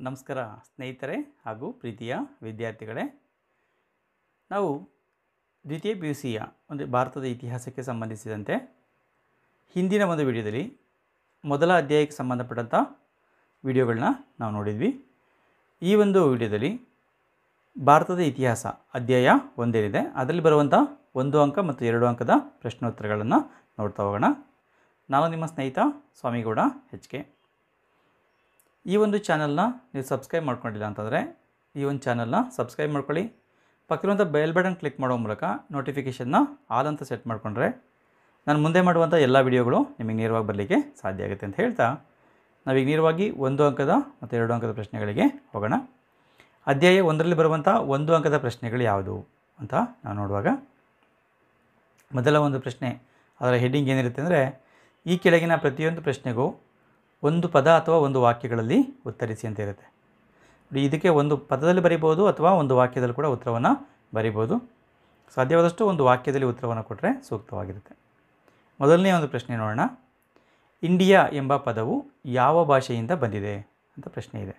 ನಮಸ್ಕಾರ ಸ್ನೇಹಿತರೆ ಹಾಗೂ ಪ್ರೀತಿಯ ವಿದ್ಯಾರ್ಥಿಗಳೇ ನಾವು ದ್ವಿತೀಯ ಪಿ ಯು ಸಿಯ ಒಂದು ಭಾರತದ ಇತಿಹಾಸಕ್ಕೆ ಸಂಬಂಧಿಸಿದಂತೆ ಹಿಂದಿನ ಒಂದು ವಿಡಿಯೋದಲ್ಲಿ ಮೊದಲ ಅಧ್ಯಾಯಕ್ಕೆ ಸಂಬಂಧಪಟ್ಟಂಥ ವಿಡಿಯೋಗಳನ್ನ ನಾವು ನೋಡಿದ್ವಿ ಈ ಒಂದು ವಿಡಿಯೋದಲ್ಲಿ ಭಾರತದ ಇತಿಹಾಸ ಅಧ್ಯಾಯ ಒಂದೇನಿದೆ ಅದರಲ್ಲಿ ಬರುವಂಥ ಒಂದು ಅಂಕ ಮತ್ತು ಎರಡು ಅಂಕದ ಪ್ರಶ್ನೋತ್ತರಗಳನ್ನು ನೋಡ್ತಾ ಹೋಗೋಣ ನಾನು ನಿಮ್ಮ ಸ್ನೇಹಿತ ಸ್ವಾಮಿಗೌಡ ಎಚ್ ಕೆ ಈ ಒಂದು ಚಾನಲ್ನ ನೀವು ಸಬ್ಸ್ಕ್ರೈಬ್ ಮಾಡ್ಕೊಂಡಿಲ್ಲ ಅಂತಂದರೆ ಈ ಒಂದು ಚಾನಲ್ನ ಸಬ್ಸ್ಕ್ರೈಬ್ ಮಾಡ್ಕೊಳ್ಳಿ ಪಕ್ಕದಂಥ ಬೆಲ್ ಬಟನ್ ಕ್ಲಿಕ್ ಮಾಡೋ ಮೂಲಕ ನೋಟಿಫಿಕೇಷನ್ನ ಆಲ್ ಅಂತ ಸೆಟ್ ಮಾಡಿಕೊಂಡ್ರೆ ನಾನು ಮುಂದೆ ಮಾಡುವಂಥ ಎಲ್ಲ ವಿಡಿಯೋಗಳು ನಿಮಗೆ ನೇರವಾಗಿ ಬರಲಿಕ್ಕೆ ಸಾಧ್ಯ ಆಗುತ್ತೆ ಅಂತ ಹೇಳ್ತಾ ನಾವೀಗ ನೇರವಾಗಿ ಒಂದು ಅಂಕದ ಮತ್ತು ಎರಡು ಅಂಕದ ಪ್ರಶ್ನೆಗಳಿಗೆ ಹೋಗೋಣ ಅಧ್ಯಾಯ ಒಂದರಲ್ಲಿ ಬರುವಂಥ ಒಂದು ಅಂಕದ ಪ್ರಶ್ನೆಗಳು ಯಾವುದು ಅಂತ ನಾವು ನೋಡುವಾಗ ಮೊದಲ ಒಂದು ಪ್ರಶ್ನೆ ಅದರ ಹೆಡ್ಡಿಂಗ್ ಏನಿರುತ್ತೆ ಅಂದರೆ ಈ ಕೆಳಗಿನ ಪ್ರತಿಯೊಂದು ಪ್ರಶ್ನೆಗೂ ಒಂದು ಪದ ಅಥವಾ ಒಂದು ವಾಕ್ಯಗಳಲ್ಲಿ ಉತ್ತರಿಸಿ ಅಂತ ಇರುತ್ತೆ ನೋಡಿ, ಇದಕ್ಕೆ ಒಂದು ಪದದಲ್ಲಿ ಬರಿಬೋದು ಅಥವಾ ಒಂದು ವಾಕ್ಯದಲ್ಲಿ ಕೂಡ ಉತ್ತರವನ್ನು ಬರಿಬೋದು ಸಾಧ್ಯವಾದಷ್ಟು ಒಂದು ವಾಕ್ಯದಲ್ಲಿ ಉತ್ತರವನ್ನು ಕೊಟ್ಟರೆ ಸೂಕ್ತವಾಗಿರುತ್ತೆ ಮೊದಲನೇ ಒಂದು ಪ್ರಶ್ನೆ ನೋಡೋಣ ಇಂಡಿಯಾ ಎಂಬ ಪದವು ಯಾವ ಭಾಷೆಯಿಂದ ಬಂದಿದೆ ಅಂತ ಪ್ರಶ್ನೆ ಇದೆ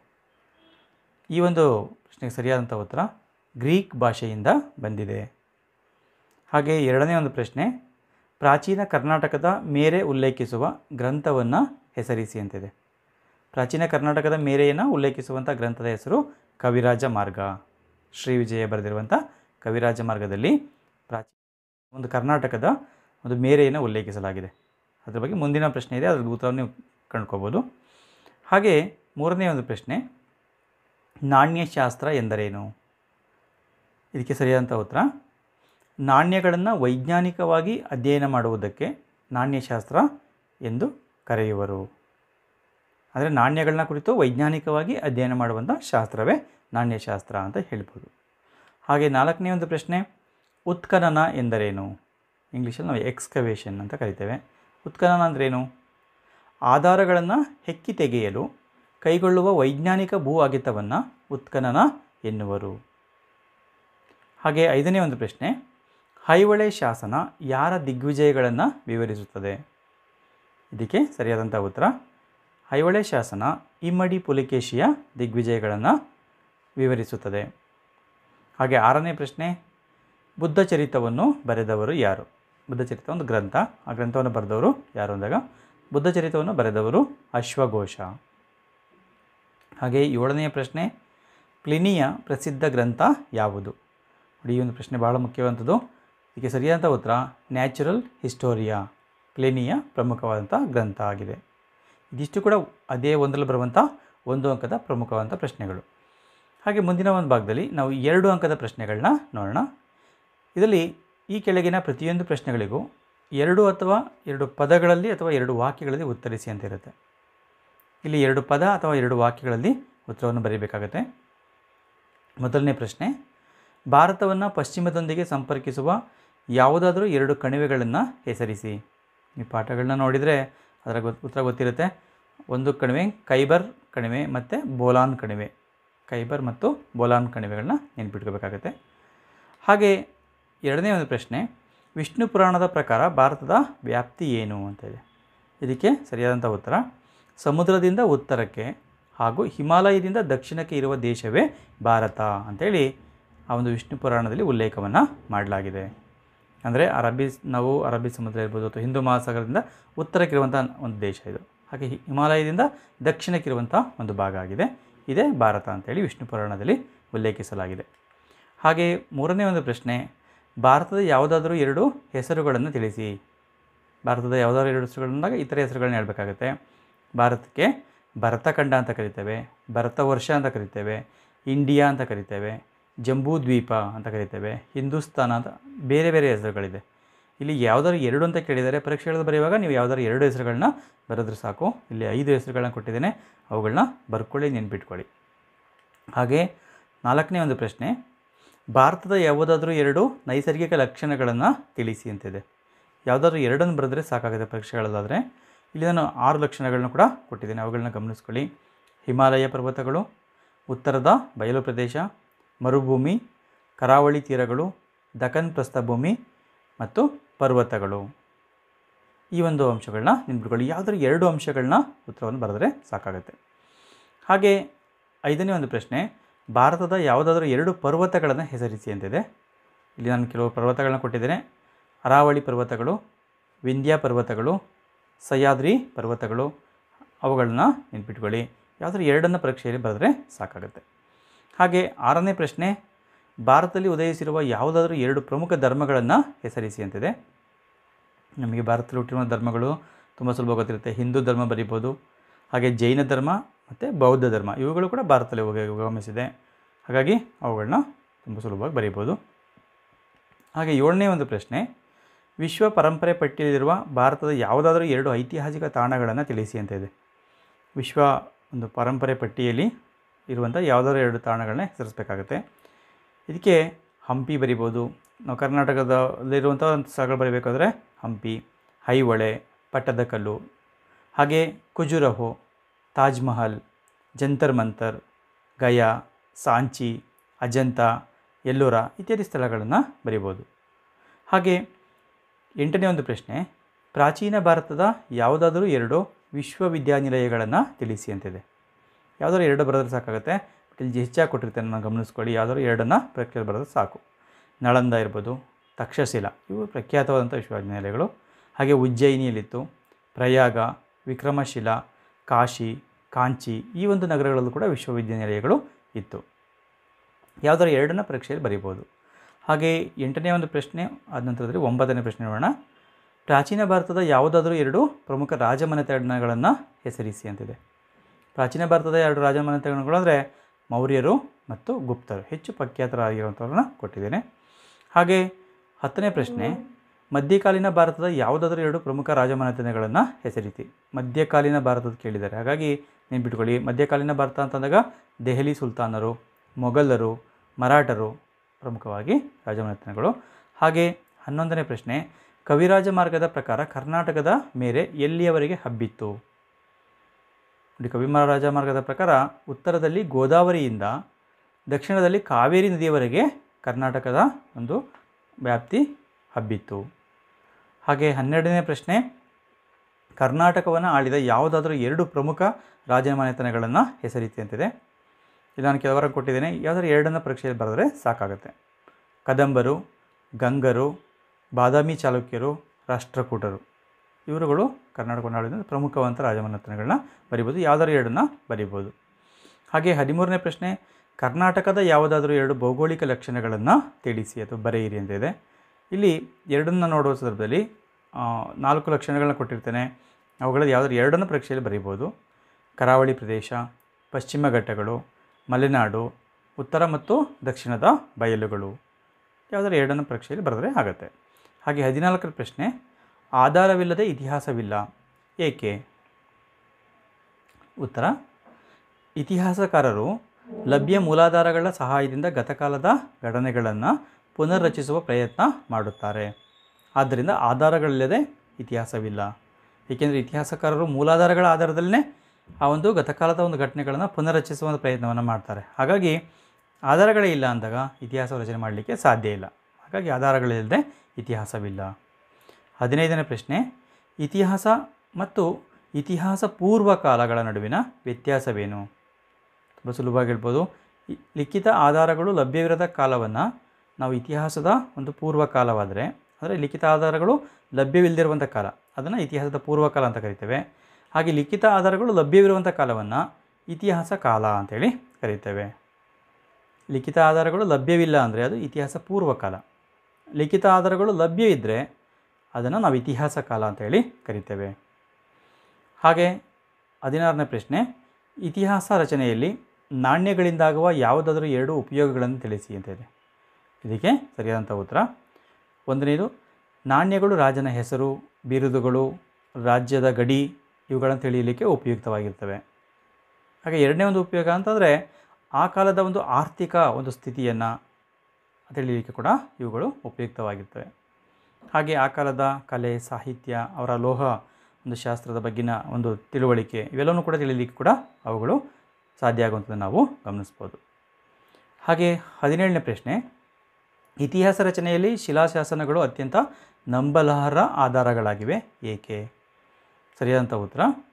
ಈ ಒಂದು ಪ್ರಶ್ನೆಗೆ ಸರಿಯಾದಂಥ ಉತ್ತರ ಗ್ರೀಕ್ ಭಾಷೆಯಿಂದ ಬಂದಿದೆ ಹಾಗೆ ಎರಡನೇ ಒಂದು ಪ್ರಶ್ನೆ ಪ್ರಾಚೀನ ಕರ್ನಾಟಕದ ಮೇರೆ ಉಲ್ಲೇಖಿಸುವ ಗ್ರಂಥವನ್ನು ಹೆಸರಿಸಿ ಅಂತಿದೆ ಪ್ರಾಚೀನ ಕರ್ನಾಟಕದ ಮೇರೆಯನ್ನು ಉಲ್ಲೇಖಿಸುವಂಥ ಗ್ರಂಥದ ಹೆಸರು ಕವಿರಾಜ ಮಾರ್ಗ ಶ್ರೀ ವಿಜಯ ಬರೆದಿರುವಂಥ ಕವಿರಾಜ ಮಾರ್ಗದಲ್ಲಿ ಪ್ರಾಚೀನ ಒಂದು ಕರ್ನಾಟಕದ ಒಂದು ಮೇರೆಯನ್ನು ಉಲ್ಲೇಖಿಸಲಾಗಿದೆ ಅದ್ರ ಬಗ್ಗೆ ಮುಂದಿನ ಪ್ರಶ್ನೆ ಇದೆ ಅದ್ರ ಉತ್ತರವನ್ನು ನೀವು ಕಂಡ್ಕೋಬೋದು ಹಾಗೆ ಮೂರನೇ ಒಂದು ಪ್ರಶ್ನೆ ನಾಣ್ಯಶಾಸ್ತ್ರ ಎಂದರೇನು ಇದಕ್ಕೆ ಸರಿಯಾದಂಥ ಉತ್ತರ ನಾಣ್ಯಗಳನ್ನು ವೈಜ್ಞಾನಿಕವಾಗಿ ಅಧ್ಯಯನ ಮಾಡುವುದಕ್ಕೆ ನಾಣ್ಯಶಾಸ್ತ್ರ ಎಂದು ಕರೆಯುವರು ಅಂದರೆ ನಾಣ್ಯಗಳನ್ನ ಕುರಿತು ವೈಜ್ಞಾನಿಕವಾಗಿ ಅಧ್ಯಯನ ಮಾಡುವಂಥ ಶಾಸ್ತ್ರವೇ ನಾಣ್ಯಶಾಸ್ತ್ರ ಅಂತ ಹೇಳ್ಬೋದು ಹಾಗೆ ನಾಲ್ಕನೇ ಒಂದು ಪ್ರಶ್ನೆ ಉತ್ಖನನ ಎಂದರೇನು ಇಂಗ್ಲೀಷಲ್ಲಿ ನಾವು ಎಕ್ಸ್ಕವೇಷನ್ ಅಂತ ಕರಿತೇವೆ ಉತ್ಖನನ ಅಂದ್ರೇನು ಆಧಾರಗಳನ್ನು ಹೆಕ್ಕಿ ತೆಗೆಯಲು ಕೈಗೊಳ್ಳುವ ವೈಜ್ಞಾನಿಕ ಭೂ ಅಗೆತವನ್ನು ಉತ್ಖನನ ಎನ್ನುವರು ಹಾಗೆ ಐದನೇ ಒಂದು ಪ್ರಶ್ನೆ ಐಹೊಳೆ ಶಾಸನ ಯಾರ ದಿಗ್ವಿಜಯಗಳನ್ನು ವಿವರಿಸುತ್ತದೆ ಇದಕ್ಕೆ ಸರಿಯಾದಂಥ ಉತ್ತರ ಐಹೊಳೆ ಶಾಸನ ಇಮ್ಮಡಿ ಪುಲಿಕೇಶಿಯ ದಿಗ್ವಿಜಯಗಳನ್ನು ವಿವರಿಸುತ್ತದೆ ಹಾಗೆ ಆರನೇ ಪ್ರಶ್ನೆ ಬುದ್ಧ ಚರಿತವನ್ನು ಬರೆದವರು ಯಾರು ಬುದ್ಧ ಚರಿತ ಒಂದು ಗ್ರಂಥ ಆ ಗ್ರಂಥವನ್ನು ಬರೆದವರು ಯಾರು ಅಂದಾಗ ಬುದ್ಧ ಚರಿತವನ್ನು ಬರೆದವರು ಅಶ್ವಘೋಷ ಹಾಗೆ ಏಳನೆಯ ಪ್ರಶ್ನೆ ಪ್ಲಿನಿಯ ಪ್ರಸಿದ್ಧ ಗ್ರಂಥ ಯಾವುದು ನೋಡಿ ಈ ಒಂದು ಪ್ರಶ್ನೆ ಭಾಳ ಮುಖ್ಯವಾದಂಥದ್ದು ಇದಕ್ಕೆ ಸರಿಯಾದಂಥ ಉತ್ತರ ನ್ಯಾಚುರಲ್ ಹಿಸ್ಟೋರಿಯಾ ಪ್ಲೇನಿಯ ಪ್ರಮುಖವಾದಂಥ ಗ್ರಂಥ ಆಗಿದೆ ಇದಿಷ್ಟು ಕೂಡ ಅದೇ ಒಂದರಲ್ಲಿ ಬರುವಂಥ ಒಂದು ಅಂಕದ ಪ್ರಮುಖವಾದಂಥ ಪ್ರಶ್ನೆಗಳು ಹಾಗೆ ಮುಂದಿನ ಒಂದು ಭಾಗದಲ್ಲಿ ನಾವು ಎರಡು ಅಂಕದ ಪ್ರಶ್ನೆಗಳನ್ನ ನೋಡೋಣ ಇದರಲ್ಲಿ ಈ ಕೆಳಗಿನ ಪ್ರತಿಯೊಂದು ಪ್ರಶ್ನೆಗಳಿಗೂ ಎರಡು ಅಥವಾ ಎರಡು ಪದಗಳಲ್ಲಿ ಅಥವಾ ಎರಡು ವಾಕ್ಯಗಳಲ್ಲಿ ಉತ್ತರಿಸಿ ಅಂತ ಇರುತ್ತೆ ಇಲ್ಲಿ ಎರಡು ಪದ ಅಥವಾ ಎರಡು ವಾಕ್ಯಗಳಲ್ಲಿ ಉತ್ತರವನ್ನು ಬರೀಬೇಕಾಗತ್ತೆ ಮೊದಲನೇ ಪ್ರಶ್ನೆ ಭಾರತವನ್ನು ಪಶ್ಚಿಮದೊಂದಿಗೆ ಸಂಪರ್ಕಿಸುವ ಯಾವುದಾದರೂ ಎರಡು ಕಣಿವೆಗಳನ್ನು ಹೆಸರಿಸಿ ಈ ಪಾಠಗಳನ್ನ ನೋಡಿದರೆ ಅದರ ಗೊತ್ತು ಉತ್ತರ ಗೊತ್ತಿರುತ್ತೆ ಒಂದು ಕಣಿವೆ ಕೈಬರ್ ಕಣಿವೆ ಮತ್ತು ಬೋಲಾನ್ ಕಣಿವೆ ಕೈಬರ್ ಮತ್ತು ಬೋಲಾನ್ ಕಣಿವೆಗಳನ್ನ ನೆನ್ಪಿಟ್ಕೋಬೇಕಾಗತ್ತೆ ಹಾಗೆ ಎರಡನೇ ಒಂದು ಪ್ರಶ್ನೆ ವಿಷ್ಣು ಪುರಾಣದ ಪ್ರಕಾರ ಭಾರತದ ವ್ಯಾಪ್ತಿ ಏನು ಅಂತ ಇದೆ ಇದಕ್ಕೆ ಸರಿಯಾದಂಥ ಉತ್ತರ ಸಮುದ್ರದಿಂದ ಉತ್ತರಕ್ಕೆ ಹಾಗೂ ಹಿಮಾಲಯದಿಂದ ದಕ್ಷಿಣಕ್ಕೆ ಇರುವ ದೇಶವೇ ಭಾರತ ಅಂಥೇಳಿ ಆ ಒಂದು ವಿಷ್ಣು ಪುರಾಣದಲ್ಲಿ ಉಲ್ಲೇಖವನ್ನು ಮಾಡಲಾಗಿದೆ ಅಂದರೆ ಅರಬ್ಬಿ ನಾವು ಅರಬ್ಬಿ ಸಮುದ್ರ ಇರ್ಬೋದು ಅಥವಾ ಹಿಂದೂ ಮಹಾಸಾಗರದಿಂದ ಉತ್ತರಕ್ಕಿರುವಂಥ ಒಂದು ದೇಶ ಇದು ಹಾಗೆ ಹಿ- ಹಿಮಾಲಯದಿಂದ ದಕ್ಷಿಣಕ್ಕಿರುವಂಥ ಒಂದು ಭಾಗ ಆಗಿದೆ ಇದೇ ಭಾರತ ಅಂತೇಳಿ ವಿಷ್ಣು ಪುರಾಣದಲ್ಲಿ ಉಲ್ಲೇಖಿಸಲಾಗಿದೆ ಹಾಗೆ ಮೂರನೇ ಒಂದು ಪ್ರಶ್ನೆ ಭಾರತದ ಯಾವುದಾದ್ರೂ ಎರಡು ಹೆಸರುಗಳನ್ನು ತಿಳಿಸಿ ಭಾರತದ ಯಾವುದಾದ್ರೂ ಎರಡು ಹೆಸರುಗಳಂದಾಗ ಇತರ ಹೆಸರುಗಳನ್ನ ಹೇಳಬೇಕಾಗುತ್ತೆ ಭಾರತಕ್ಕೆ ಭರತಖಂಡ ಅಂತ ಕರಿತೇವೆ ಭರತ ವರ್ಷ ಅಂತ ಕರಿತೇವೆ ಇಂಡಿಯಾ ಅಂತ ಕರಿತೇವೆ ಜಂಬೂ ದ್ವೀಪ ಅಂತ ಕರಿತೇವೆ ಹಿಂದೂಸ್ತಾನ ಅಂತ ಬೇರೆ ಬೇರೆ ಹೆಸರುಗಳಿದೆ ಇಲ್ಲಿ ಯಾವುದಾದ್ರು ಎರಡು ಅಂತ ಕೇಳಿದರೆ ಪರೀಕ್ಷೆಗಳಲ್ಲಿ ಬರೆಯುವಾಗ ನೀವು ಯಾವುದಾದ್ರು ಎರಡು ಹೆಸರುಗಳನ್ನ ಬರೆದ್ರೆ ಸಾಕು ಇಲ್ಲಿ ಐದು ಹೆಸರುಗಳನ್ನ ಕೊಟ್ಟಿದ್ದೇನೆ ಅವುಗಳನ್ನ ಬರ್ಕೊಳ್ಳಿ ನೆನ್ಪಿಟ್ಕೊಳ್ಳಿ ಹಾಗೆ ನಾಲ್ಕನೇ ಒಂದು ಪ್ರಶ್ನೆ ಭಾರತದ ಯಾವುದಾದ್ರೂ ಎರಡು ನೈಸರ್ಗಿಕ ಲಕ್ಷಣಗಳನ್ನು ತಿಳಿಸಿ ಅಂತಿದೆ ಯಾವುದಾದ್ರೂ ಎರಡನ್ನು ಬರೆದ್ರೆ ಸಾಕಾಗುತ್ತೆ ಪರೀಕ್ಷೆಗಳಲ್ಲಾದರೆ ಇಲ್ಲಿ ನಾನು ಆರು ಲಕ್ಷಣಗಳನ್ನ ಕೂಡ ಕೊಟ್ಟಿದ್ದೇನೆ ಅವುಗಳನ್ನ ಗಮನಿಸ್ಕೊಳ್ಳಿ ಹಿಮಾಲಯ ಪರ್ವತಗಳು ಉತ್ತರದ ಬಯಲು ಪ್ರದೇಶ ಮರುಭೂಮಿ ಕರಾವಳಿ ತೀರಗಳು ದಖನ್ ಪ್ರಸ್ಥಭೂಮಿ ಮತ್ತು ಪರ್ವತಗಳು ಈ ಒಂದು ಅಂಶಗಳನ್ನ ನೆನ್ಪಿಟ್ಕೊಳ್ಳಿ ಯಾವುದಾದ್ರು ಎರಡು ಅಂಶಗಳನ್ನ ಉತ್ತರವನ್ನು ಬರೆದ್ರೆ ಸಾಕಾಗುತ್ತೆ ಹಾಗೆ ಐದನೇ ಒಂದು ಪ್ರಶ್ನೆ ಭಾರತದ ಯಾವುದಾದ್ರೂ ಎರಡು ಪರ್ವತಗಳನ್ನು ಹೆಸರಿಸಿ ಅಂತಿದೆ ಇಲ್ಲಿ ನಾನು ಕೆಲವು ಪರ್ವತಗಳನ್ನ ಕೊಟ್ಟಿದ್ದೇನೆ ಅರಾವಳಿ ಪರ್ವತಗಳು ವಿಂಧ್ಯ ಪರ್ವತಗಳು ಸಹ್ಯಾದ್ರಿ ಪರ್ವತಗಳು ಅವುಗಳನ್ನ ನೆನ್ಪಿಟ್ಕೊಳ್ಳಿ ಯಾವುದಾದ್ರೂ ಎರಡನ್ನು ಪರೀಕ್ಷೆಯಲ್ಲಿ ಬರೆದ್ರೆ ಸಾಕಾಗುತ್ತೆ ಹಾಗೆ ಆರನೇ ಪ್ರಶ್ನೆ ಭಾರತದಲ್ಲಿ ಉದಯಿಸಿರುವ ಯಾವುದಾದ್ರೂ ಎರಡು ಪ್ರಮುಖ ಧರ್ಮಗಳನ್ನು ಹೆಸರಿಸಿ ಅಂತಿದೆ ನಮಗೆ ಭಾರತದಲ್ಲಿ ಹುಟ್ಟಿರುವ ಧರ್ಮಗಳು ತುಂಬ ಸುಲಭ ಗೊತ್ತಿರುತ್ತೆ ಹಿಂದೂ ಧರ್ಮ ಬರಿಬೋದು ಹಾಗೆ ಜೈನ ಧರ್ಮ ಮತ್ತು ಬೌದ್ಧ ಧರ್ಮ ಇವುಗಳು ಕೂಡ ಭಾರತದಲ್ಲಿ ಉಗ ಉಗಮಿಸಿದೆ ಹಾಗಾಗಿ ಅವುಗಳನ್ನ ತುಂಬ ಸುಲಭವಾಗಿ ಬರೀಬೋದು ಹಾಗೆ ಏಳನೇ ಒಂದು ಪ್ರಶ್ನೆ ವಿಶ್ವ ಪರಂಪರೆ ಪಟ್ಟಿಯಲ್ಲಿರುವ ಭಾರತದ ಯಾವುದಾದ್ರೂ ಎರಡು ಐತಿಹಾಸಿಕ ತಾಣಗಳನ್ನು ತಿಳಿಸಿ ಅಂತ ಇದೆ ವಿಶ್ವ ಒಂದು ಪರಂಪರೆ ಪಟ್ಟಿಯಲ್ಲಿ ಇರುವಂಥ ಯಾವುದಾದ್ರೂ ಎರಡು ತಾಣಗಳನ್ನ ಹೆಸರಿಸಬೇಕಾಗುತ್ತೆ ಇದಕ್ಕೆ ಹಂಪಿ ಬರಿಬೋದು ನಾವು ಕರ್ನಾಟಕದಲ್ಲಿರುವಂಥ ಒಂದು ಸ್ಥಳಗಳು ಬರೀಬೇಕಾದ್ರೆ ಹಂಪಿ ಐಹೊಳೆ ಪಟ್ಟದಕಲ್ಲು ಹಾಗೆ ಖುಜುರಹೋ ತಾಜ್ ಮಹಲ್ ಜಂತರ್ ಮಂತರ್ ಗಯಾ ಸಾಂಚಿ ಅಜಂತ ಎಲ್ಲೋರ ಇತ್ಯಾದಿ ಸ್ಥಳಗಳನ್ನು ಬರಿಬೋದು ಹಾಗೆ ಎಂಟನೇ ಒಂದು ಪ್ರಶ್ನೆ ಪ್ರಾಚೀನ ಭಾರತದ ಯಾವುದಾದರೂ ಎರಡು ವಿಶ್ವವಿದ್ಯಾನಿಲಯಗಳನ್ನು ತಿಳಿಸಿ ಅಂತಿದೆ ಯಾವುದಾದ್ರು ಎರಡು ಬರೆದ್ರೆ ಸಾಕಾಗುತ್ತೆ ಬಟ್ ಇಲ್ಲಿ ಹೆಚ್ಚಾಗಿ ಕೊಟ್ಟಿರ್ತೇನೆ ನಾನು ಗಮನಿಸ್ಕೊಳ್ಳಿ ಯಾವುದಾದ್ರು ಎರಡನ್ನು ಪ್ರಖ್ಯಾತ ಬರೆದ್ರೆ ಸಾಕು ನಳಂದ ಇರ್ಬೋದು ತಕ್ಷಶಿಲ ಇವು ಪ್ರಖ್ಯಾತವಾದಂಥ ವಿಶ್ವವಿದ್ಯಾನಿಲಯಗಳು ಹಾಗೆ ಉಜ್ಜಯಿನಿಯಲ್ಲಿತ್ತು ಪ್ರಯಾಗ ವಿಕ್ರಮಶಿಲ ಕಾಶಿ ಕಾಂಚಿ ಈ ಒಂದು ನಗರಗಳಲ್ಲೂ ಕೂಡ ವಿಶ್ವವಿದ್ಯಾನಿಲಯಗಳು ಇತ್ತು ಯಾವುದಾದ್ರು ಎರಡನ್ನು ಪರೀಕ್ಷೆಯಲ್ಲಿ ಬರೀಬೋದು ಹಾಗೆ ಎಂಟನೇ ಒಂದು ಪ್ರಶ್ನೆ ಆದ ನಂತರದಲ್ಲಿ ಒಂಬತ್ತನೇ ಪ್ರಶ್ನೆ ನೋಡೋಣ ಪ್ರಾಚೀನ ಭಾರತದ ಯಾವುದಾದ್ರೂ ಎರಡು ಪ್ರಮುಖ ರಾಜಮನೆತನಗಳನ್ನು ಹೆಸರಿಸಿ ಅಂತಿದೆ ಪ್ರಾಚೀನ ಭಾರತದ ಎರಡು ರಾಜಮನೆತನಗಳು ಅಂದರೆ ಮೌರ್ಯರು ಮತ್ತು ಗುಪ್ತರು ಹೆಚ್ಚು ಪ್ರಖ್ಯಾತರಾಗಿರುವಂಥವ್ರನ್ನ ಕೊಟ್ಟಿದ್ದೇನೆ ಹಾಗೆ ಹತ್ತನೇ ಪ್ರಶ್ನೆ ಮಧ್ಯಕಾಲೀನ ಭಾರತದ ಯಾವುದಾದ್ರೂ ಎರಡು ಪ್ರಮುಖ ರಾಜಮನೆತನಗಳನ್ನು ಹೆಸರಿಸಿ ಮಧ್ಯಕಾಲೀನ ಭಾರತದ ಕೇಳಿದ್ದಾರೆ ಹಾಗಾಗಿ ನೆನ್ಪಿಟ್ಕೊಳ್ಳಿ ಮಧ್ಯಕಾಲೀನ ಭಾರತ ಅಂತಂದಾಗ ದೆಹಲಿ ಸುಲ್ತಾನರು ಮೊಘಲರು ಮರಾಠರು ಪ್ರಮುಖವಾಗಿ ರಾಜಮನೆತನಗಳು ಹಾಗೆ ಹನ್ನೊಂದನೇ ಪ್ರಶ್ನೆ ಕವಿರಾಜ ಮಾರ್ಗದ ಪ್ರಕಾರ ಕರ್ನಾಟಕದ ಮೇರೆ ಎಲ್ಲಿಯವರೆಗೆ ಹಬ್ಬಿತ್ತು ನೋಡಿ ಕವಿರಾಜ ಮಾರ್ಗದ ಪ್ರಕಾರ ಉತ್ತರದಲ್ಲಿ ಗೋದಾವರಿಯಿಂದ ದಕ್ಷಿಣದಲ್ಲಿ ಕಾವೇರಿ ನದಿಯವರೆಗೆ ಕರ್ನಾಟಕದ ಒಂದು ವ್ಯಾಪ್ತಿ ಹಬ್ಬಿತ್ತು ಹಾಗೆ ಹನ್ನೆರಡನೇ ಪ್ರಶ್ನೆ ಕರ್ನಾಟಕವನ್ನು ಆಳಿದ ಯಾವುದಾದ್ರೂ ಎರಡು ಪ್ರಮುಖ ರಾಜಮನೆತನಗಳನ್ನು ಹೆಸರಿಸಿ ಅಂತಿದೆ ಇಲ್ಲಿ ನಾನು ಕೆಲವರ ಕೊಟ್ಟಿದ್ದೇನೆ ಯಾವುದಾದ್ರು ಎರಡನ್ನು ಪರೀಕ್ಷೆಯಲ್ಲಿ ಬರೆದ್ರೆ ಸಾಕಾಗುತ್ತೆ ಕದಂಬರು ಗಂಗರು ಬಾದಾಮಿ ಚಾಲುಕ್ಯರು ರಾಷ್ಟ್ರಕೂಟರು ಇವರುಗಳು ಕರ್ನಾಟಕವನ್ನು ಆಳಿದ ಪ್ರಮುಖವಂತ ರಾಜಮನೆತನಗಳನ್ನ ಬರಿಬೋದು ಯಾವುದಾದ್ರು ಎರಡನ್ನು ಬರಿಬೋದು ಹಾಗೆ ಹದಿಮೂರನೇ ಪ್ರಶ್ನೆ ಕರ್ನಾಟಕದ ಯಾವುದಾದ್ರೂ ಎರಡು ಭೌಗೋಳಿಕ ಲಕ್ಷಣಗಳನ್ನು ತಿಳಿಸಿ ಅಥವಾ ಬರೆಯಿರಿ ಅಂತ ಇದೆ ಇಲ್ಲಿ ಎರಡನ್ನು ನೋಡುವ ಸಂದರ್ಭದಲ್ಲಿ ಆ, ನಾಲ್ಕು ಲಕ್ಷಣಗಳನ್ನ ಕೊಟ್ಟಿರ್ತೇನೆ ಅವುಗಳಲ್ಲಿ ಯಾವುದಾದ್ರು ಎರಡನ್ನು ಪರೀಕ್ಷೆಯಲ್ಲಿ ಬರೀಬೋದು ಕರಾವಳಿ ಪ್ರದೇಶ ಪಶ್ಚಿಮ ಘಟ್ಟಗಳು ಮಲೆನಾಡು ಉತ್ತರ ಮತ್ತು ದಕ್ಷಿಣದ ಬಯಲುಗಳು ಯಾವುದಾದ್ರು ಎರಡನ್ನು ಪರೀಕ್ಷೆಯಲ್ಲಿ ಬರೆದ್ರೆ ಆಗುತ್ತೆ ಹಾಗೆ ಹದಿನಾಲ್ಕರ ಪ್ರಶ್ನೆ ಆಧಾರವಿಲ್ಲದೆ ಇತಿಹಾಸವಿಲ್ಲ ಏಕೆ ಉತ್ತರ ಇತಿಹಾಸಕಾರರು ಲಭ್ಯ ಮೂಲಾಧಾರಗಳ ಸಹಾಯದಿಂದ ಗತಕಾಲದ ಘಟನೆಗಳನ್ನು ಪುನರ್ರಚಿಸುವ ಪ್ರಯತ್ನ ಮಾಡುತ್ತಾರೆ ಆದ್ದರಿಂದ ಆಧಾರಗಳಿಲ್ಲದೆ ಇತಿಹಾಸವಿಲ್ಲ ಏಕೆಂದರೆ ಇತಿಹಾಸಕಾರರು ಮೂಲಾಧಾರಗಳ ಆಧಾರದಲ್ಲೇ ಆ ಒಂದು ಗತಕಾಲದ ಒಂದು ಘಟನೆಗಳನ್ನು ಪುನರ್ರಚಿಸುವ ಒಂದು ಪ್ರಯತ್ನವನ್ನು ಮಾಡ್ತಾರೆ ಹಾಗಾಗಿ ಆಧಾರಗಳೇ ಇಲ್ಲ ಅಂದಾಗ ಇತಿಹಾಸ ರಚನೆ ಮಾಡಲಿಕ್ಕೆ ಸಾಧ್ಯ ಇಲ್ಲ ಹಾಗಾಗಿ ಆಧಾರಗಳಿಲ್ಲದೆ ಇತಿಹಾಸವಿಲ್ಲ ಹದಿನೈದನೇ ಪ್ರಶ್ನೆ ಇತಿಹಾಸ ಮತ್ತು ಇತಿಹಾಸ ಪೂರ್ವ ಕಾಲಗಳ ನಡುವಿನ ವ್ಯತ್ಯಾಸವೇನು ತುಂಬ ಸುಲಭವಾಗಿ ಹೇಳ್ಬೋದು ಈ ಲಿಖಿತ ಆಧಾರಗಳು ಲಭ್ಯವಿರದ ಕಾಲವನ್ನು ನಾವು ಇತಿಹಾಸದ ಒಂದು ಪೂರ್ವ ಕಾಲವಾದರೆ ಅಂದರೆ ಲಿಖಿತ ಆಧಾರಗಳು ಲಭ್ಯವಿಲ್ಲದಿರುವಂಥ ಕಾಲ ಅದನ್ನು ಇತಿಹಾಸದ ಪೂರ್ವಕಾಲ ಅಂತ ಕರಿತೇವೆ ಹಾಗೆ ಲಿಖಿತ ಆಧಾರಗಳು ಲಭ್ಯವಿರುವಂಥ ಕಾಲವನ್ನು ಇತಿಹಾಸ ಕಾಲ ಅಂತೇಳಿ ಕರೀತೇವೆ ಲಿಖಿತ ಆಧಾರಗಳು ಲಭ್ಯವಿಲ್ಲ ಅಂದರೆ ಅದು ಇತಿಹಾಸ ಪೂರ್ವಕಾಲ ಲಿಖಿತ ಆಧಾರಗಳು ಲಭ್ಯವಿದ್ದರೆ ಅದನ್ನು ನಾವು ಇತಿಹಾಸ ಕಾಲ ಅಂತೇಳಿ ಕರಿತೇವೆ ಹಾಗೆ ಹದಿನಾರನೇ ಪ್ರಶ್ನೆ ಇತಿಹಾಸ ರಚನೆಯಲ್ಲಿ ನಾಣ್ಯಗಳಿಂದಾಗುವ ಯಾವುದಾದರೂ ಎರಡು ಉಪಯೋಗಗಳನ್ನು ತಿಳಿಸಿ ಅಂತ ಇದೆ ಇದಕ್ಕೆ ಸರಿಯಾದಂಥ ಉತ್ತರ ಒಂದನೇದು ನಾಣ್ಯಗಳು ರಾಜನ ಹೆಸರು ಬಿರುದುಗಳು ರಾಜ್ಯದ ಗಡಿ ಇವುಗಳನ್ನು ತಿಳಿಯಲಿಕ್ಕೆ ಉಪಯುಕ್ತವಾಗಿರ್ತವೆ ಹಾಗೆ ಎರಡನೇ ಒಂದು ಉಪಯೋಗ ಅಂತಂದರೆ ಆ ಕಾಲದ ಒಂದು ಆರ್ಥಿಕ ಒಂದು ಸ್ಥಿತಿಯನ್ನು ತಿಳಿಯಲಿಕ್ಕೆ ಕೂಡ ಇವುಗಳು ಉಪಯುಕ್ತವಾಗಿರ್ತವೆ ಹಾಗೆ ಆ ಕಾಲದ ಕಲೆ ಸಾಹಿತ್ಯ ಅವರ ಲೋಹ ಒಂದು ಶಾಸ್ತ್ರದ ಬಗ್ಗಿನ ಒಂದು ತಿಳುವಳಿಕೆ ಇವೆಲ್ಲವೂ ಕೂಡ ತಿಳಿಯಲಿಕ್ಕೆ ಕೂಡ ಅವುಗಳು ಸಾಧ್ಯ ಆಗುವಂಥದ್ದನ್ನು ನಾವು ಗಮನಿಸ್ಬೋದು ಹಾಗೆ ಹದಿನೇಳನೇ ಪ್ರಶ್ನೆ ಇತಿಹಾಸ ರಚನೆಯಲ್ಲಿ ಶಿಲಾಶಾಸನಗಳು ಅತ್ಯಂತ ನಂಬಲಾರ್ಹ ಆಧಾರಗಳಾಗಿವೆ ಏಕೆ ಸರಿಯಾದಂಥ ಉತ್ತರ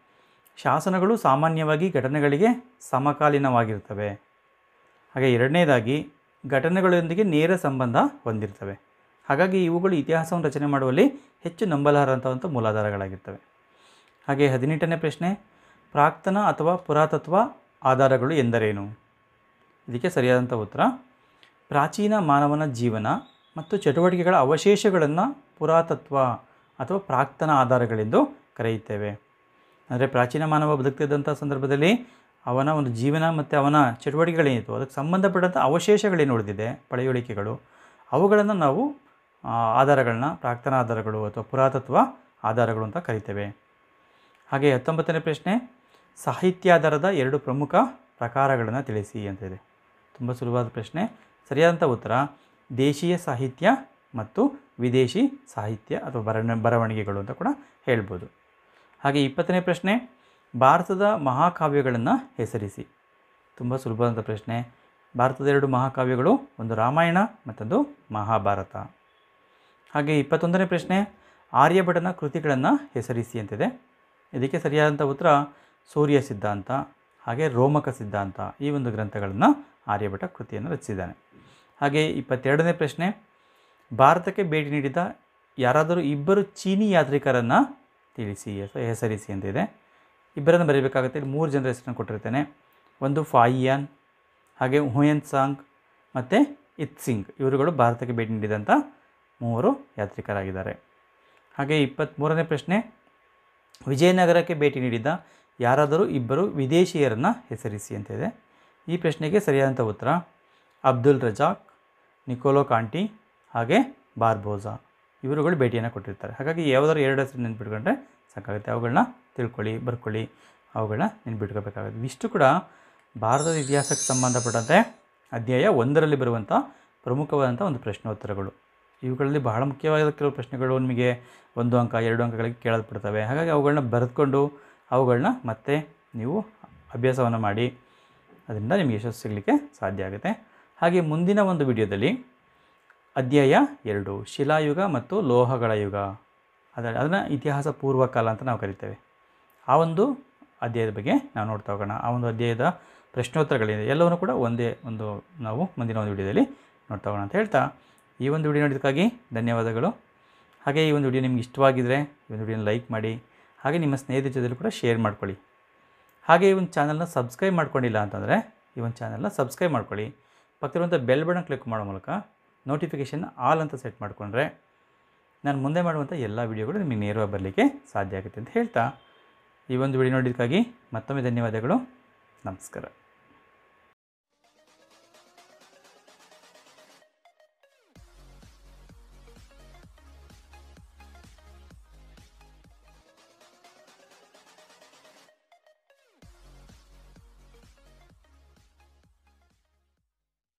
ಶಾಸನಗಳು ಸಾಮಾನ್ಯವಾಗಿ ಘಟನೆಗಳಿಗೆ ಸಮಕಾಲೀನವಾಗಿರ್ತವೆ ಹಾಗೆ ಎರಡನೇದಾಗಿ ಘಟನೆಗಳೊಂದಿಗೆ ನೇರ ಸಂಬಂಧ ಹೊಂದಿರ್ತವೆ ಹಾಗಾಗಿ ಇವುಗಳು ಇತಿಹಾಸವನ್ನು ರಚನೆ ಮಾಡುವಲ್ಲಿ ಹೆಚ್ಚು ನಂಬಲಾರಂಥವಂಥ ಮೂಲಾಧಾರಗಳಾಗಿರ್ತವೆ ಹಾಗೆ ಹದಿನೆಂಟನೇ ಪ್ರಶ್ನೆ ಪ್ರಾಕ್ತನ ಅಥವಾ ಪುರಾತತ್ವ ಆಧಾರಗಳು ಎಂದರೇನು ಇದಕ್ಕೆ ಸರಿಯಾದಂಥ ಉತ್ತರ ಪ್ರಾಚೀನ ಮಾನವನ ಜೀವನ ಮತ್ತು ಚಟುವಟಿಕೆಗಳ ಅವಶೇಷಗಳನ್ನು ಪುರಾತತ್ವ ಅಥವಾ ಪ್ರಾಕ್ತನ ಆಧಾರಗಳೆಂದು ಕರೆಯುತ್ತೇವೆ ಅಂದರೆ ಪ್ರಾಚೀನ ಮಾನವ ಬದುಕ್ತಿದ್ದಂಥ ಸಂದರ್ಭದಲ್ಲಿ ಅವನ ಒಂದು ಜೀವನ ಮತ್ತು ಅವನ ಚಟುವಟಿಕೆಗಳೇನಿತ್ತು ಅದಕ್ಕೆ ಸಂಬಂಧಪಟ್ಟಂಥ ಅವಶೇಷಗಳೇನು ಉಳಿದಿದೆ ಪಳೆಯುಳಿಕೆಗಳು ಅವುಗಳನ್ನು ನಾವು ಆ, ಆಧಾರಗಳನ್ನ ಪ್ರಾಕ್ತನ ಆಧಾರಗಳು ಅಥವಾ ಪುರಾತತ್ವ ಆಧಾರಗಳು ಅಂತ ಕರಿತೇವೆ ಹಾಗೆ ಹತ್ತೊಂಬತ್ತನೇ ಪ್ರಶ್ನೆ ಸಾಹಿತ್ಯಾಧಾರದ ಎರಡು ಪ್ರಮುಖ ಪ್ರಕಾರಗಳನ್ನು ತಿಳಿಸಿ ಅಂತ ಇದೆ ತುಂಬ ಸುಲಭವಾದ ಪ್ರಶ್ನೆ ಸರಿಯಾದಂಥ ಉತ್ತರ ದೇಶೀಯ ಸಾಹಿತ್ಯ ಮತ್ತು ವಿದೇಶಿ ಸಾಹಿತ್ಯ ಅಥವಾ ಬರಣ ಬರವಣಿಗೆಗಳು ಅಂತ ಕೂಡ ಹೇಳ್ಬೋದು ಹಾಗೆ ಇಪ್ಪತ್ತನೇ ಪ್ರಶ್ನೆ ಭಾರತದ ಮಹಾಕಾವ್ಯಗಳನ್ನು ಹೆಸರಿಸಿ ತುಂಬ ಸುಲಭವಾದಂಥ ಪ್ರಶ್ನೆ ಭಾರತದ ಎರಡು ಮಹಾಕಾವ್ಯಗಳು ಒಂದು ರಾಮಾಯಣ ಮತ್ತೊಂದು ಮಹಾಭಾರತ ಹಾಗೆ ಇಪ್ಪತ್ತೊಂದನೇ ಪ್ರಶ್ನೆ ಆರ್ಯಭಟನ ಕೃತಿಗಳನ್ನು ಹೆಸರಿಸಿ ಅಂತಿದೆ ಇದಕ್ಕೆ ಸರಿಯಾದಂಥ ಉತ್ತರ ಸೂರ್ಯ ಸಿದ್ಧಾಂತ ಹಾಗೆ ರೋಮಕ ಸಿದ್ಧಾಂತ ಈ ಒಂದು ಗ್ರಂಥಗಳನ್ನು ಆರ್ಯಭಟ ಕೃತಿಯನ್ನು ರಚಿಸಿದ್ದಾನೆ ಹಾಗೆ ಇಪ್ಪತ್ತೆರಡನೇ ಪ್ರಶ್ನೆ ಭಾರತಕ್ಕೆ ಭೇಟಿ ನೀಡಿದ ಯಾರಾದರೂ ಇಬ್ಬರು ಚೀನಿ ಯಾತ್ರಿಕರನ್ನು ತಿಳಿಸಿ ಅಥವಾ ಹೆಸರಿಸಿ ಅಂತಿದೆ ಇಬ್ಬರನ್ನು ಬರೀಬೇಕಾಗುತ್ತೆ ಇಲ್ಲಿ ಮೂರು ಜನರ ಹೆಸರನ್ನು ಕೊಟ್ಟಿರ್ತೇನೆ ಒಂದು ಫಾಯಿಯಾನ್ ಹಾಗೆ ಹುಯನ್ ಸಾಂಗ್ ಮತ್ತು ಇತ್ಸಿಂಗ್ ಇವರುಗಳು ಭಾರತಕ್ಕೆ ಭೇಟಿ ನೀಡಿದಂಥ ಮೂವರು ಯಾತ್ರಿಕರಾಗಿದ್ದಾರೆ ಹಾಗೆ ಇಪ್ಪತ್ತ್ಮೂರನೇ ಪ್ರಶ್ನೆ ವಿಜಯನಗರಕ್ಕೆ ಭೇಟಿ ನೀಡಿದ ಯಾರಾದರೂ ಇಬ್ಬರು ವಿದೇಶಿಯರನ್ನು ಹೆಸರಿಸಿ ಅಂತಿದೆ ಈ ಪ್ರಶ್ನೆಗೆ ಸರಿಯಾದಂಥ ಉತ್ತರ ಅಬ್ದುಲ್ ರಜಾಕ್ ನಿಕೋಲೋ ಕಾಂಟಿ ಹಾಗೆ ಬಾರ್ಬೋಸಾ ಇವರುಗಳು ಭೇಟಿಯನ್ನು ಕೊಟ್ಟಿರ್ತಾರೆ ಹಾಗಾಗಿ ಯಾವುದಾದ್ರು ಎರಡು ಹೆಸರು ನೆನ್ಪಿಟ್ಕೊಂಡ್ರೆ ಸಾಕಾಗುತ್ತೆ ಅವುಗಳನ್ನ ತಿಳ್ಕೊಳ್ಳಿ ಬರ್ಕೊಳ್ಳಿ ಅವುಗಳನ್ನ ನೆನ್ಪಿಟ್ಕೋಬೇಕಾಗುತ್ತೆ ಇಷ್ಟು ಕೂಡ ಭಾರತದ ಇತಿಹಾಸಕ್ಕೆ ಸಂಬಂಧಪಟ್ಟಂತೆ ಅಧ್ಯಾಯ ಒಂದರಲ್ಲಿ ಬರುವಂಥ ಪ್ರಮುಖವಾದಂಥ ಒಂದು ಪ್ರಶ್ನೋತ್ತರಗಳು ಇವುಗಳಲ್ಲಿ ಬಹಳ ಮುಖ್ಯವಾದ ಕೆಲವು ಪ್ರಶ್ನೆಗಳು ನಿಮಗೆ ಒಂದು ಅಂಕ ಎರಡು ಅಂಕಗಳಿಗೆ ಕೇಳಲ್ಪಡ್ತವೆ ಹಾಗಾಗಿ ಅವುಗಳನ್ನ ಬರೆದುಕೊಂಡು ಅವುಗಳನ್ನ ಮತ್ತೆ ನೀವು ಅಭ್ಯಾಸವನ್ನು ಮಾಡಿ ಅದರಿಂದ ನಿಮಗೆ ಯಶಸ್ಸು ಸಿಗಲಿಕ್ಕೆ ಸಾಧ್ಯ ಆಗುತ್ತೆ ಹಾಗೆ ಮುಂದಿನ ಒಂದು ವಿಡಿಯೋದಲ್ಲಿ ಅಧ್ಯಾಯ ಎರಡು ಶಿಲಾಯುಗ ಮತ್ತು ಲೋಹಗಳ ಯುಗ ಅದರ ಅದನ್ನು ಇತಿಹಾಸ ಪೂರ್ವಕಾಲ ಅಂತ ನಾವು ಕರಿತೇವೆ ಆ ಒಂದು ಅಧ್ಯಾಯದ ಬಗ್ಗೆ ನಾವು ನೋಡ್ತಾ ಹೋಗೋಣ ಆ ಒಂದು ಅಧ್ಯಾಯದ ಪ್ರಶ್ನೋತ್ತರಗಳಿದೆ ಎಲ್ಲವನ್ನೂ ಕೂಡ ಒಂದೇ ಒಂದು ನಾವು ಮುಂದಿನ ಒಂದು ವಿಡಿಯೋದಲ್ಲಿ ನೋಡ್ತಾ ಹೋಗೋಣ ಅಂತ ಹೇಳ್ತಾ ಈ ಒಂದು ವಿಡಿಯೋ ನೋಡಿದ್ದಕ್ಕಾಗಿ ಧನ್ಯವಾದಗಳು ಹಾಗೆ ಈ ಒಂದು ವಿಡಿಯೋ ನಿಮ್ಗೆ ಇಷ್ಟವಾಗಿದ್ದರೆ ಈ ಒಂದು ವಿಡಿಯೋನ ಲೈಕ್ ಮಾಡಿ ಹಾಗೆ ನಿಮ್ಮ ಸ್ನೇಹಿತರ ಜೊತೆಲೂ ಕೂಡ ಶೇರ್ ಮಾಡ್ಕೊಳ್ಳಿ ಹಾಗೆ ಈ ಒಂದು ಚಾನಲ್ನ ಸಬ್ಸ್ಕ್ರೈಬ್ ಮಾಡ್ಕೊಂಡಿಲ್ಲ ಅಂತಂದರೆ ಈ ಒಂದು ಚಾನಲ್ನ ಸಬ್ಸ್ಕ್ರೈಬ್ ಮಾಡ್ಕೊಳ್ಳಿ ಪಕ್ಕದಲ್ಲಿರುವಂಥ ಬೆಲ್ ಬಟನ್ ಕ್ಲಿಕ್ ಮಾಡೋ ಮೂಲಕ ನೋಟಿಫಿಕೇಷನ್ ಆಲ್ ಅಂತ ಸೆಟ್ ಮಾಡಿಕೊಂಡ್ರೆ ನಾನು ಮುಂದೆ ಮಾಡುವಂಥ ಎಲ್ಲ ವೀಡಿಯೋಗಳು ನಿಮಗೆ ನೇರವಾಗಿ ಬರಲಿಕ್ಕೆ ಸಾಧ್ಯ ಆಗುತ್ತೆ ಅಂತ ಹೇಳ್ತಾ ಈ ಒಂದು ವಿಡಿಯೋ ನೋಡಿದ್ದಕ್ಕಾಗಿ ಮತ್ತೊಮ್ಮೆ ಧನ್ಯವಾದಗಳು ನಮಸ್ಕಾರ